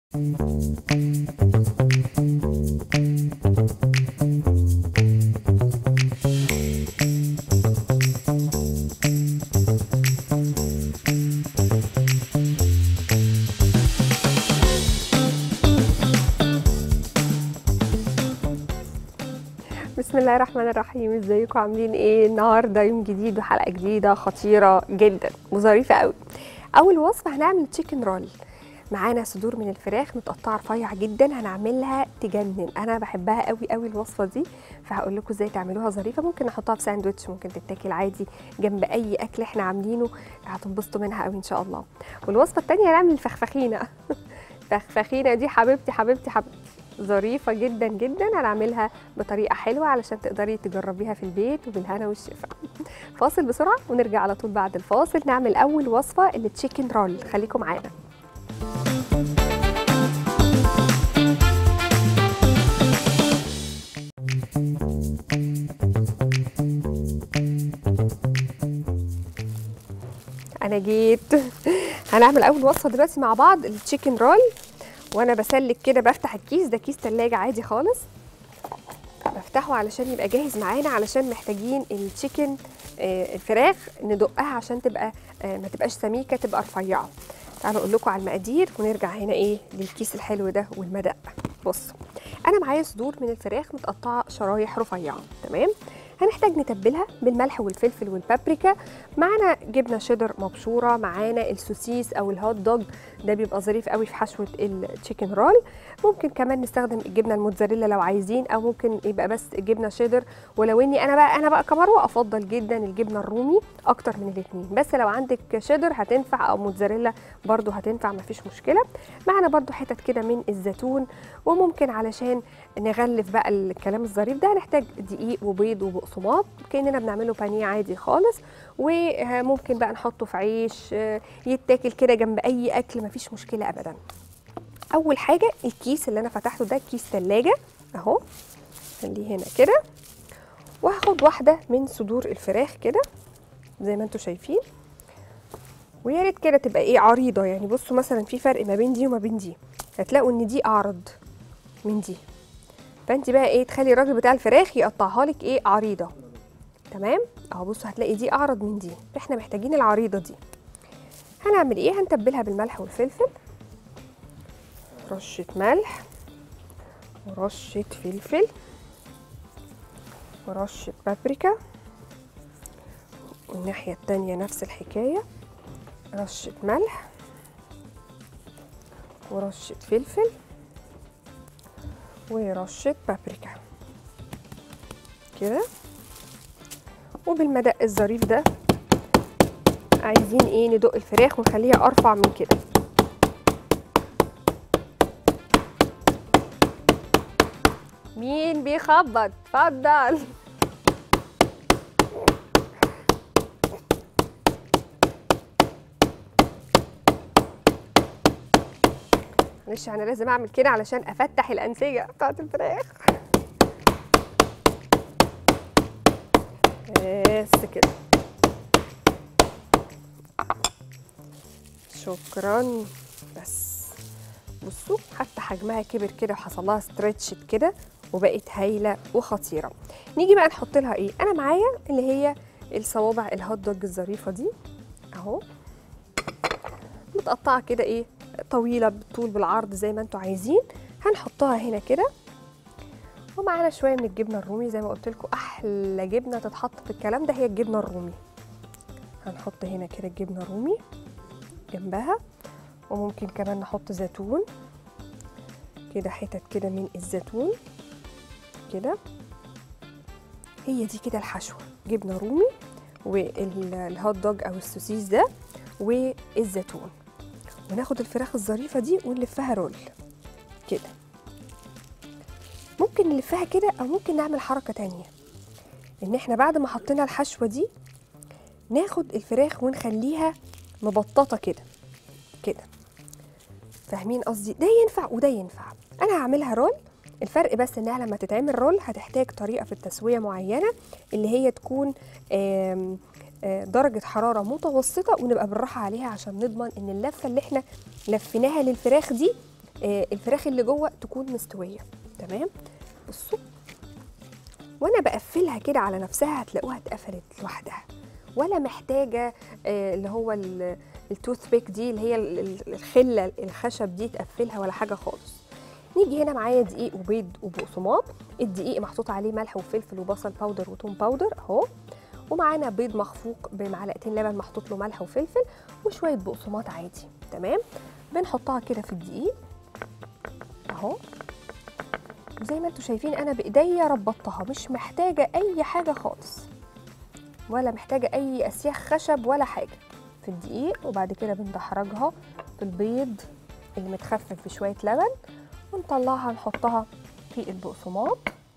بسم الله الرحمن الرحيم ازيكم عاملين ايه النهارده يوم جديد وحلقه جديده خطيره جدا وظريفه قوي اول وصفه هنعمل تشيكن رول معانا صدور من الفراخ متقطعه رفيع جدا هنعملها تجنن انا بحبها قوي قوي الوصفه دي فهقول لكم ازاي تعملوها ظريفه ممكن نحطها في ساندوتش ممكن تتاكل عادي جنب اي اكل احنا عاملينه هتنبسطوا منها قوي ان شاء الله والوصفه الثانيه هنعمل الفخفخينه فخفخينه دي حبيبتي حبيبتي حبيبتي ظريفة جدا جدا هنعملها بطريقة حلوة علشان تقدري تجربيها في البيت وبالهنا والشفا فاصل بسرعة ونرجع على طول بعد الفاصل نعمل أول وصفة اللي تشيكن رول خليكم معانا أنا جيت هنعمل أول وصفة دلوقتي مع بعض التشيكن رول وانا بسلك كده بفتح الكيس ده كيس تلاجة عادي خالص بفتحه علشان يبقى جاهز معانا علشان محتاجين التشيكن آه الفراخ ندقها عشان تبقى آه ما تبقاش سميكه تبقى رفيعه تعالوا اقول لكم على المقادير ونرجع هنا ايه للكيس الحلو ده والمدق بصوا انا معايا صدور من الفراخ متقطعه شرايح رفيعه تمام هنحتاج نتبلها بالملح والفلفل والبابريكا معانا جبنه شيدر مبشوره معانا السوسيس او الهوت دوج ده بيبقى ظريف قوي في حشوه التشيكن رول ممكن كمان نستخدم الجبنه الموتزاريلا لو عايزين او ممكن يبقى بس جبنه شيدر ولو اني انا بقى انا بقى كمروه افضل جدا الجبنه الرومي اكتر من الاثنين بس لو عندك شيدر هتنفع او موتزاريلا برضو هتنفع مفيش مشكله معانا برضو حتت كده من الزيتون وممكن علشان نغلف بقى الكلام الظريف ده هنحتاج دقيق وبيض وبقسماط كاننا بنعمله بانيه عادي خالص وممكن بقى نحطه في عيش يتاكل كده جنب اي اكل مفيش مشكله ابدا اول حاجه الكيس اللي انا فتحته ده كيس ثلاجه اهو خليه هنا كده وهاخد واحده من صدور الفراخ كده زي ما انتم شايفين ويا ريت كده تبقى ايه عريضه يعني بصوا مثلا في فرق ما بين دي وما بين دي هتلاقوا ان دي اعرض من دي فانت بقى ايه تخلي الراجل بتاع الفراخ يقطعها لك ايه عريضه تمام اهو بصوا هتلاقي دي اعرض من دي احنا محتاجين العريضه دي هنعمل ايه هنتبلها بالملح والفلفل رشه ملح ورشه فلفل ورشه بابريكا والناحيه التانية نفس الحكايه رشه ملح ورشه فلفل ورشه بابريكا كده وبالمدق الظريف ده عايزين ايه ندق الفراخ ونخليها ارفع من كده مين بيخبط اتفضل معلش انا لازم اعمل كده علشان افتح الانسجه بتاعت الفراخ بس كده شكرا بس بصوا حتى حجمها كبر كده وحصل لها ستريتشت كده وبقت هايله وخطيره نيجي بقى نحط لها ايه انا معايا اللي هي الصوابع الهوت دوج الظريفه دي اهو متقطعه كده ايه طويله بالطول بالعرض زي ما انتوا عايزين هنحطها هنا كده ومعانا شويه من الجبنه الرومي زي ما قلت لكم احلى جبنه تتحط في الكلام ده هي الجبنه الرومي هنحط هنا كده الجبنه الرومي جنبها وممكن كمان نحط زيتون كده حتت كده من الزيتون كده هي دي كده الحشوه جبنه رومي والهوت دوج او السوسيس ده والزيتون وناخد الفراخ الظريفه دي ونلفها رول كده ممكن نلفها كده او ممكن نعمل حركه تانية ان احنا بعد ما حطينا الحشوه دي ناخد الفراخ ونخليها مبططه كده كده فاهمين قصدي ده ينفع وده ينفع انا هعملها رول الفرق بس انها لما تتعمل رول هتحتاج طريقه في التسويه معينه اللي هي تكون آم آه، درجة حرارة متوسطة ونبقى بالراحة عليها عشان نضمن ان اللفة اللي احنا لفيناها للفراخ دي آه الفراخ اللي جوه تكون مستويه تمام بصوا وانا بقفلها كده على نفسها هتلاقوها اتقفلت لوحدها ولا محتاجه آه اللي هو ال- التوث بيك دي اللي هي ال- ال- الخله الخشب دي تقفلها ولا حاجه خالص نيجي هنا معايا دقيق وبيض وبقسماط الدقيق محطوط عليه ملح وفلفل وبصل باودر وتوم باودر اهو ومعانا بيض مخفوق بمعلقتين لبن محطوط له ملح وفلفل وشويه بقسماط عادي تمام بنحطها كده في الدقيق اهو وزي ما انتم شايفين انا بايديا ربطتها مش محتاجه اي حاجه خالص ولا محتاجه اي اسياخ خشب ولا حاجه في الدقيق وبعد كده بندحرجها في البيض اللي متخفف بشويه لبن ونطلعها نحطها في البقسماط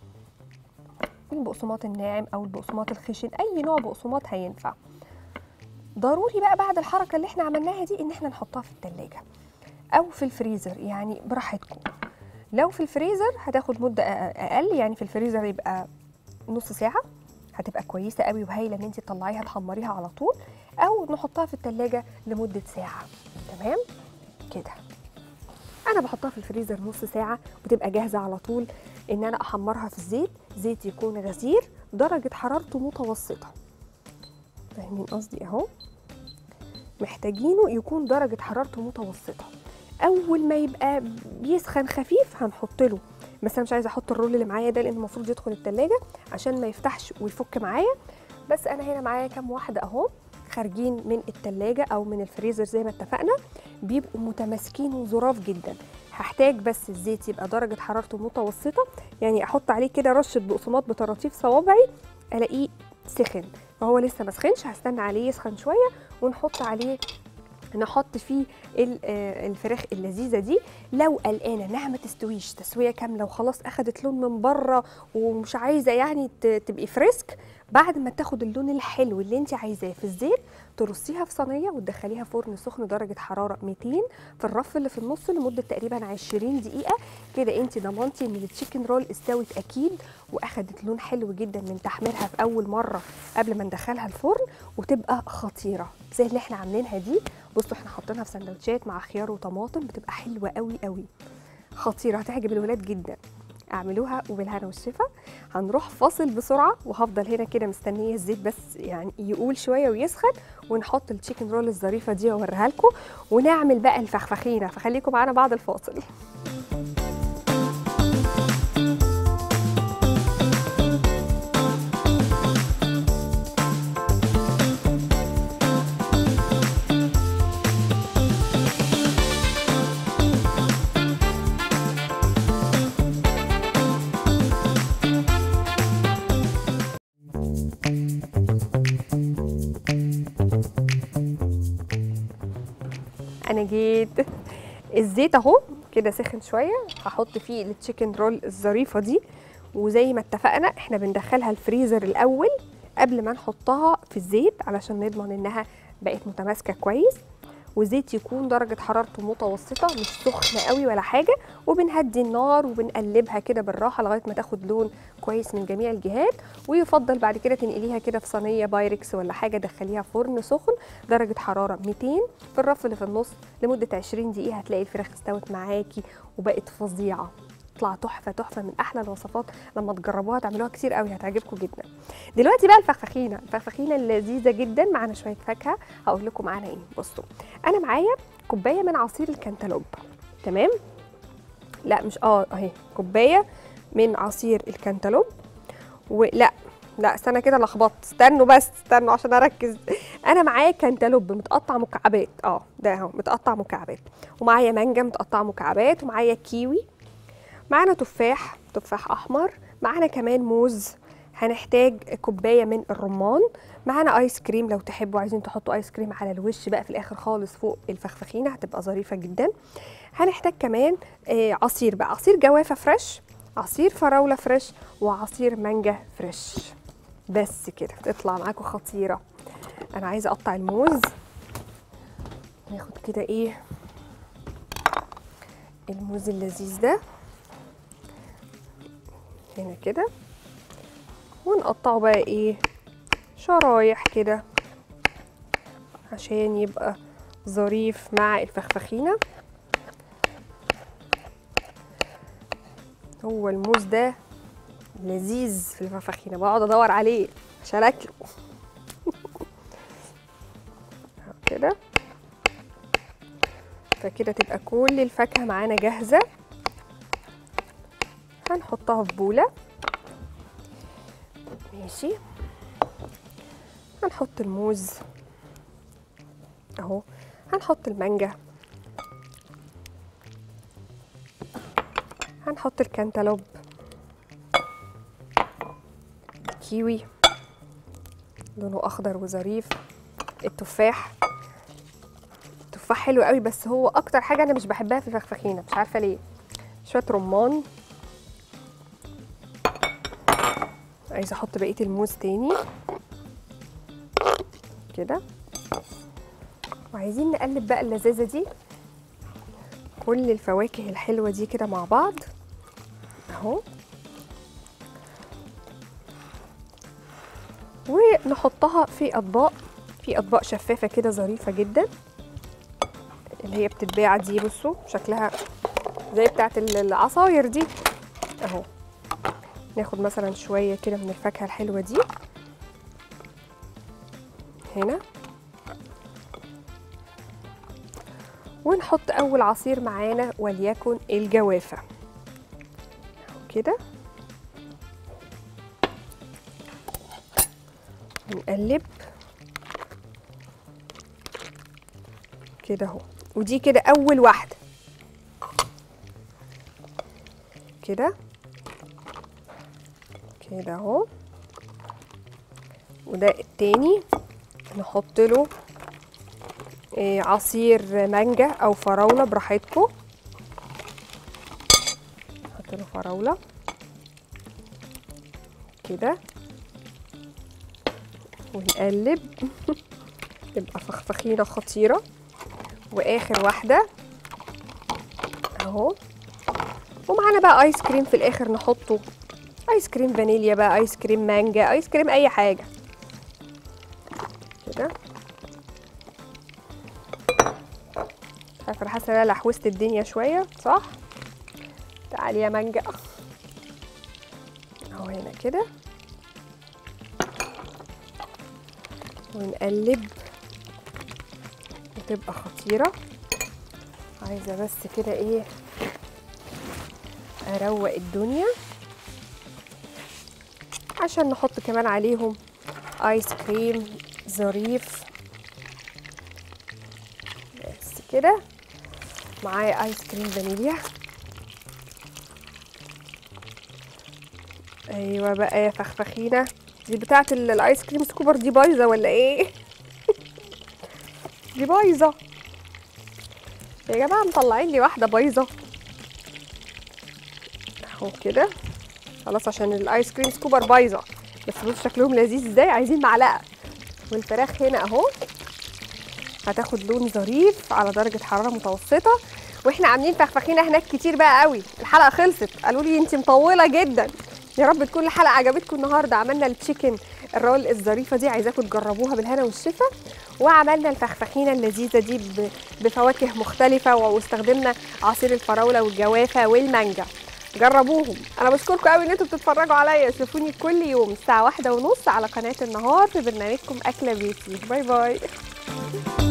البقسماط الناعم او البقسماط الخشن اي نوع بقسماط هينفع ضروري بقى بعد الحركه اللي احنا عملناها دي ان احنا نحطها في التلاجة او في الفريزر يعني براحتكم لو في الفريزر هتاخد مده أ- اقل يعني في الفريزر يبقى نص ساعه هتبقى كويسه قوي وهايله ان انت تطلعيها تحمريها على طول او نحطها في التلاجة لمده ساعه تمام كده انا بحطها في الفريزر نص ساعه وتبقى جاهزه على طول ان انا احمرها في الزيت زيت يكون غزير درجه حرارته متوسطه فاهمين قصدي اهو محتاجينه يكون درجه حرارته متوسطه اول ما يبقى بيسخن خفيف هنحط له بس انا مش عايزه احط الرول اللي معايا ده لان المفروض يدخل التلاجة عشان ما يفتحش ويفك معايا بس انا هنا معايا كام واحده اهو خارجين من التلاجة او من الفريزر زي ما اتفقنا بيبقوا متماسكين وظراف جدا هحتاج بس الزيت يبقى درجه حرارته متوسطه يعني احط عليه كده رشه بقسماط بطراطيف صوابعي الاقيه سخن فهو لسه ما سخنش هستنى عليه يسخن شويه ونحط عليه نحط فيه ال- آه، الفراخ اللذيذه دي لو قلقانه انها ما تستويش تسويه كامله وخلاص اخدت لون من بره ومش عايزه يعني ت- تبقي فريسك بعد ما تاخد اللون الحلو اللي انت عايزاه في الزيت ترصيها في صينيه وتدخليها فرن سخن درجه حراره 200 في الرف اللي في النص لمده تقريبا 20 دقيقه كده انت ضمنتي ان التشيكن رول استوت اكيد واخدت لون حلو جدا من تحميرها في اول مره قبل ما ندخلها الفرن وتبقى خطيره زي اللي احنا عاملينها دي بصوا احنا حاطينها في سندوتشات مع خيار وطماطم بتبقى حلوه قوي قوي خطيره هتعجب الولاد جدا اعملوها وبالهنا والشفا هنروح فاصل بسرعه وهفضل هنا كده مستنيه الزيت بس يعني يقول شويه ويسخن ونحط التشيكن رول الظريفه دي واوريها لكم ونعمل بقى الفخفخينه فخليكم معانا بعد الفاصل انا جيت الزيت اهو كده سخن شويه هحط فيه التشيكن رول الظريفه دي وزي ما اتفقنا احنا بندخلها الفريزر الاول قبل ما نحطها في الزيت علشان نضمن انها بقت متماسكه كويس وزيت يكون درجة حرارته متوسطة مش سخنة قوي ولا حاجة وبنهدي النار وبنقلبها كده بالراحة لغاية ما تاخد لون كويس من جميع الجهات ويفضل بعد كده تنقليها كده في صينية بايركس ولا حاجة دخليها فرن سخن درجة حرارة 200 في الرف اللي في النص لمدة 20 دقيقة هتلاقي الفراخ استوت معاكي وبقت فظيعة تطلع تحفه تحفه من احلى الوصفات لما تجربوها تعملوها كتير قوي هتعجبكم جدا دلوقتي بقى الفخفخينه الفخفخينه اللذيذه جدا معانا شويه فاكهه هقول لكم معانا ايه بصوا انا معايا كوبايه من عصير الكنتالوب تمام لا مش اه اهي كوبايه من عصير الكنتالوب ولا لا استنى كده لخبطت استنوا بس استنوا عشان اركز انا معايا كنتالوب متقطع مكعبات اه ده اهو متقطع مكعبات ومعايا مانجا متقطع مكعبات ومعايا كيوي معانا تفاح تفاح احمر معانا كمان موز هنحتاج كوبايه من الرمان معانا ايس كريم لو تحبوا عايزين تحطوا ايس كريم على الوش بقى في الاخر خالص فوق الفخفخينه هتبقى ظريفه جدا هنحتاج كمان آه عصير بقى عصير جوافه فريش عصير فراوله فريش وعصير مانجا فريش بس كده تطلع معاكم خطيره انا عايزه اقطع الموز ناخد كده ايه الموز اللذيذ ده هنا كده ونقطعه بقى ايه شرايح كده عشان يبقى ظريف مع الفخفخينة هو الموز ده لذيذ في الفخفخينه بقعد ادور عليه عشان اكله أهو كده فكده تبقى كل الفاكهه معانا جاهزه هنحطها في بوله ماشي هنحط الموز اهو هنحط المانجا هنحط الكنتالوب كيوي لونه اخضر وظريف التفاح التفاح حلو قوي بس هو اكتر حاجه انا مش بحبها في الفخفخينه مش عارفه ليه شويه رمان عايزه احط بقيه الموز تاني كده وعايزين نقلب بقى اللذاذه دي كل الفواكه الحلوه دي كده مع بعض اهو ونحطها في اطباق في اطباق شفافه كده ظريفه جدا اللي هي بتتباع دي بصوا شكلها زي بتاعه العصاير دي اهو ناخد مثلا شويه كده من الفاكهه الحلوه دي هنا ونحط اول عصير معانا وليكن الجوافه كده ونقلب كده اهو ودي كده اول واحده كده كده اهو وده التاني نحط له إيه عصير مانجا او فراوله براحتكم نحط له فراوله كده ونقلب تبقى فخفخينه خطيره واخر واحده اهو ومعانا بقى ايس كريم في الاخر نحطه ايس كريم فانيليا بقى ايس كريم مانجا ايس كريم اي حاجه كده مش عارفه انا حاسه ان انا لحوست الدنيا شويه صح تعالي يا مانجا اهو هنا كده ونقلب وتبقى خطيره عايزه بس كده ايه اروق الدنيا عشان نحط كمان عليهم ايس كريم ظريف بس كده معايا ايس كريم فانيليا ايوه بقى يا فخفخينه دي بتاعه ال- الايس كريم سكوبر دي بايظه ولا ايه دي بايظه يا جماعه مطلعين لي واحده بايظه اهو كده خلاص عشان الايس كريم سكوبر بايظه بس بصوا شكلهم لذيذ ازاي عايزين معلقه والفراخ هنا اهو هتاخد لون ظريف على درجه حراره متوسطه واحنا عاملين فخفخينه هناك كتير بقى قوي الحلقه خلصت قالوا لي انت مطوله جدا يا رب تكون الحلقه عجبتكم النهارده عملنا التشيكن الرول الظريفه دي عايزاكم تجربوها بالهنا والشفا وعملنا الفخفخينه اللذيذه دي ب- بفواكه مختلفه واستخدمنا عصير الفراوله والجوافه والمانجا جربوهم انا بشكركم قوي ان انتوا بتتفرجوا عليا شوفوني كل يوم الساعه واحدة ونص على قناه النهار في برنامجكم اكله بيتي باي باي